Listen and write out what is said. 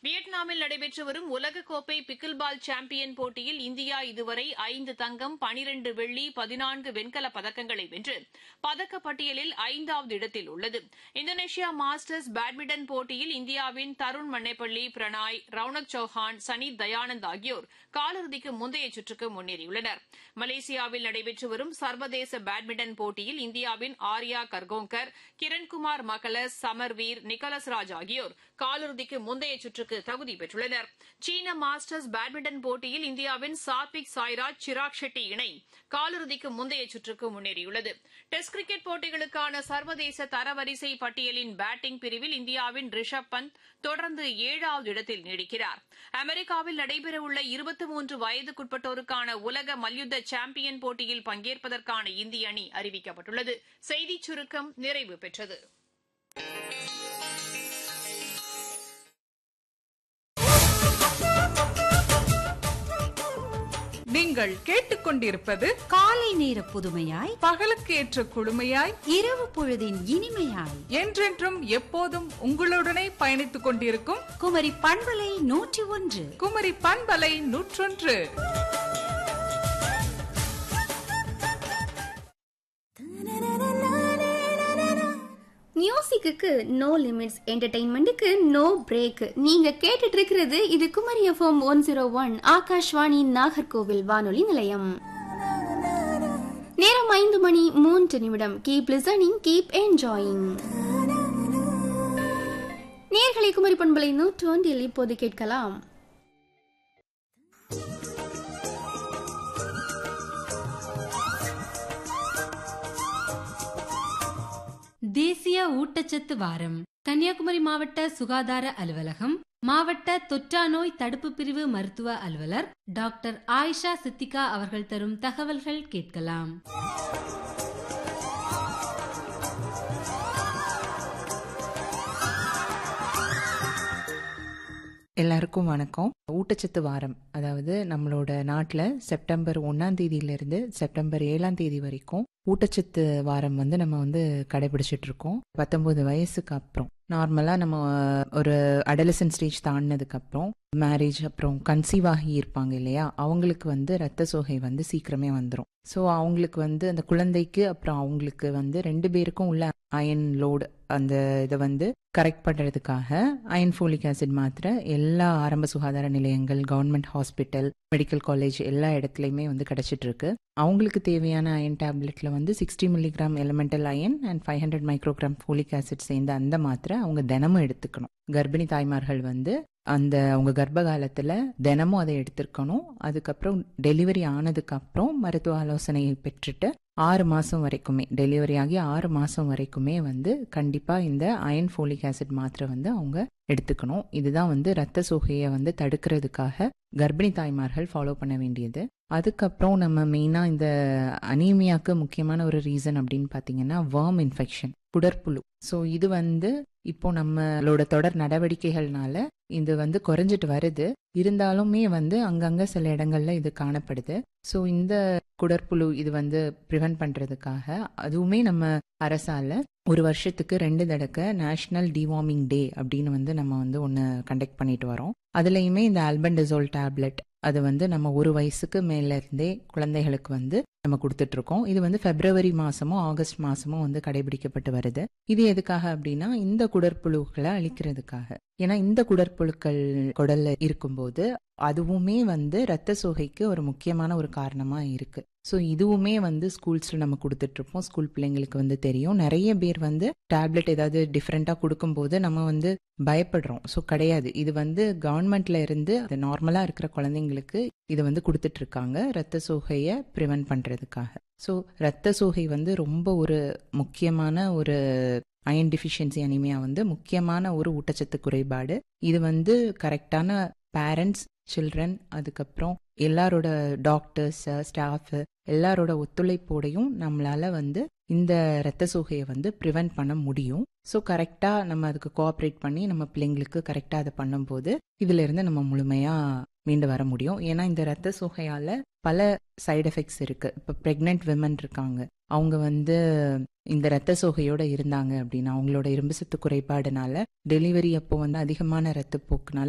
வியட்நாமில் நடைபெற்று வரும் உலகக்கோப்பை பிக்கில் பால் சாம்பியன் போட்டியில் இந்தியா இதுவரை ஐந்து தங்கம் பனிரண்டு வெள்ளி பதினான்கு வெண்கலப் பதக்கங்களை வென்று பதக்கப்பட்டியலில் ஐந்தாவது இடத்தில் உள்ளது இந்தோனேஷியா மாஸ்டர்ஸ் பேட்மிண்டன் போட்டியில் இந்தியாவின் தருண் மன்னேப்பள்ளி பிரணாய் ரவுனக் சௌஹான் சனி தயானந்த் ஆகியோர் காலிறுதிக்கு முந்தைய சுற்றுக்கு முன்னேறியுள்ளனர் மலேசியாவில் நடைபெற்று வரும் சர்வதேச பேட்மிண்டன் போட்டியில் இந்தியாவின் ஆர்யா கர்கோங்கர் கிரண்குமார் மகலஸ் சமர்வீர் நிக்கலஸ் ராஜ் ஆகியோர் காலிறுதிக்கு முந்தைய சுற்றுக்கு தகுதி பெற்றுள்ளனர் சீன மாஸ்டர்ஸ் பேட்மிண்டன் போட்டியில் இந்தியாவின் சாத்விக் சாய்ராஜ் சிராக் ஷெட்டி இணை காலிறுதிக்கு முந்தைய சுற்றுக்கு முன்னேறியுள்ளது டெஸ்ட் கிரிக்கெட் போட்டிகளுக்கான சர்வதேச தரவரிசை பட்டியலின் பேட்டிங் பிரிவில் இந்தியாவின் ரிஷப் பந்த் தொடர்ந்து ஏழாவது இடத்தில் நீடிக்கிறார் அமெரிக்காவில் நடைபெறவுள்ள இருபத்தி மூன்று வயதுக்குட்பட்டோருக்கான உலக மல்யுத்த சாம்பியன் போட்டியில் பங்கேற்பதற்கான இந்திய அணி அறிவிக்கப்பட்டுள்ளது செய்திச் சுருக்கம் நிறைவு பெற்றது நீங்கள் கேட்டுக்கொண்டிருப்பது காலை நேர புதுமையாய் பகலுக்கு ஏற்ற குழுமையாய் இரவு பொழுதின் இனிமையாய் என்றென்றும் எப்போதும் உங்களுடனே பயணித்துக் கொண்டிருக்கும் குமரி பண்பலை நூற்றி ஒன்று குமரி பண்பலை நூற்றொன்று மியூசிக்கு நோ லிமிட்ஸ் என்டர்டைன்மெண்ட்டுக்கு நோ பிரேக் நீங்க கேட்டுட்டு இருக்கிறது இது Kumari FM one zero one Akashvani Nagercoil வானொலி நிலையம் நேரம் ஐந்து மணி மூன்று நிமிடம் கீப் லிசனிங் கீப் என்ஜாயிங் நேர்களை குமரி பண்பலை நூற்று ஒன்றில் இப்போது கேட்கலாம் தேசிய ஊட்டச்சத்து வாரம் கன்னியாகுமரி மாவட்ட சுகாதார அலுவலகம் மாவட்ட தொற்றா நோய் தடுப்பு பிரிவு மருத்துவ அலுவலர் டாக்டர் ஆயிஷா சித்திகா அவர்கள் தரும் தகவல்கள் கேட்கலாம் எல்லாருக்கும் வணக்கம் ஊட்டச்சத்து வாரம் அதாவது நம்மளோட நாட்டில் செப்டம்பர் ஒன்னாம் தேதியிலிருந்து செப்டம்பர் ஏழாம் தேதி வரைக்கும் ஊட்டச்சத்து வாரம் வந்து நம்ம வந்து கடைபிடிச்சிட்டு இருக்கோம் பத்தொன்பது வயசுக்கு அப்புறம் நார்மலாக நம்ம ஒரு அடலசன் ஸ்டேஜ் தாண்டினதுக்கு அப்புறம் மேரேஜ் அப்புறம் கன்சீவ் ஆகி இருப்பாங்க இல்லையா அவங்களுக்கு வந்து ரத்த சோகை வந்து சீக்கிரமே வந்துடும் ஸோ அவங்களுக்கு வந்து அந்த குழந்தைக்கு அப்புறம் அவங்களுக்கு வந்து ரெண்டு பேருக்கும் உள்ள அயன் லோடு அந்த இதை வந்து கரெக்ட் பண்ணுறதுக்காக அயன் ஃபோலிக் ஆசிட் மாத்திரை எல்லா ஆரம்ப சுகாதார நிலையங்கள் கவர்மெண்ட் ஹாஸ்பிட்டல் மெடிக்கல் காலேஜ் எல்லா இடத்துலையுமே வந்து கிடைச்சிட்டு இருக்கு அவங்களுக்கு தேவையான அயன் டேப்லெட்ல வந்து sixty milligram elemental iron and five hundred microgram folic acid சேர்ந்த அந்த மாத்திரை அவங்க தினமும் எடுத்துக்கணும் கர்ப்பிணி தாய்மார்கள் வந்து அந்த அவங்க கர்ப்ப காலத்துல தினமும் அதை எடுத்திருக்கணும் அதுக்கப்புறம் டெலிவரி ஆனதுக்கு அப்புறம் மருத்துவ ஆலோசனையை பெற்றுட்டு ஆறு மாசம் வரைக்குமே டெலிவரி ஆகி ஆறு மாசம் வரைக்குமே வந்து கண்டிப்பா இந்த அயன் ஃபோலிக் ஆசிட் மாத்திரை வந்து அவங்க எடுத்துக்கணும் இதுதான் வந்து ரத்த சோகையை வந்து தடுக்கிறதுக்காக கர்ப்பிணி தாய்மார்கள் ஃபாலோ பண்ண வேண்டியது அதுக்கப்புறம் நம்ம மெயினாக இந்த அனீமியாவுக்கு முக்கியமான ஒரு ரீசன் அப்படின்னு பார்த்தீங்கன்னா வேர்ம் இன்ஃபெக்ஷன் குடற்புழு ஸோ இது வந்து இப்போ நம்மளோட தொடர் நடவடிக்கைகள்னால இது வந்து குறைஞ்சிட்டு வருது இருந்தாலுமே வந்து அங்கங்க சில இடங்கள்ல இது காணப்படுது ஸோ இந்த குடற்புழு இது வந்து ப்ரிவென்ட் பண்றதுக்காக அதுவுமே நம்ம அரசால ஒரு வருஷத்துக்கு ரெண்டு தடக்க நேஷனல் டிவார்மிங் டே அப்படின்னு வந்து நம்ம வந்து ஒன்று கண்டக்ட் பண்ணிட்டு வரோம் அதுலேயுமே இந்த ஆல்பண்டசோல் டேப்லெட் அது வந்து நம்ம ஒரு வயசுக்கு மேல இருந்தே குழந்தைகளுக்கு வந்து நம்ம கொடுத்துட்டு இருக்கோம் இது வந்து பிப்ரவரி மாசமும் ஆகஸ்ட் மாசமும் வந்து கடைபிடிக்கப்பட்டு வருது இது எதுக்காக அப்படின்னா இந்த குடற்புழுக்களை அழிக்கிறதுக்காக ஏன்னா இந்த குடற்புழுக்கள் குடல்ல இருக்கும்போது அதுவுமே வந்து ரத்த சோகைக்கு ஒரு முக்கியமான ஒரு காரணமா இருக்கு ஸோ இதுவுமே வந்து ஸ்கூல்ஸ்ல நம்ம கொடுத்துட்டு இருப்போம் ஸ்கூல் பிள்ளைங்களுக்கு வந்து தெரியும் நிறைய பேர் வந்து டேப்லெட் ஏதாவது டிஃப்ரெண்டா கொடுக்கும்போது நம்ம வந்து பயப்படுறோம் ஸோ கிடையாது இது வந்து கவர்மெண்ட்ல இருந்து நார்மலா இருக்கிற குழந்தைங்களுக்கு இது வந்து கொடுத்துட்டு இருக்காங்க ரத்த சோகையை ப்ரிவென்ட் பண்றதுக்காக ஸோ ரத்த சோகை வந்து ரொம்ப ஒரு முக்கியமான ஒரு அயன் டிஃபிஷியன்சி அனிமியா வந்து முக்கியமான ஒரு ஊட்டச்சத்து குறைபாடு இது வந்து கரெக்டான பேரண்ட்ஸ் சில்ட்ரன் அதுக்கப்புறம் எல்லாரோட டாக்டர்ஸ் ஸ்டாஃப் எல்லாரோட ஒத்துழைப்போடையும் நம்மளால வந்து இந்த ரத்த சோகையை வந்து ப்ரிவென்ட் பண்ண முடியும் ஸோ கரெக்டாக நம்ம அதுக்கு கோஆப்ரேட் பண்ணி நம்ம பிள்ளைங்களுக்கு கரெக்டாக அதை பண்ணும்போது இதுல இருந்து நம்ம முழுமையா மீண்டு வர முடியும் ஏன்னா இந்த ரத்த சோகையால பல சைடு எஃபெக்ட்ஸ் இருக்கு இப்போ ப்ரெக்னென்ட் விமன் இருக்காங்க அவங்க வந்து இந்த ரத்த சோகையோட இருந்தாங்க அப்படின்னா அவங்களோட இரும்பு சத்து குறைபாடுனால டெலிவரி அப்போ வந்து அதிகமான ரத்தப்போக்குனால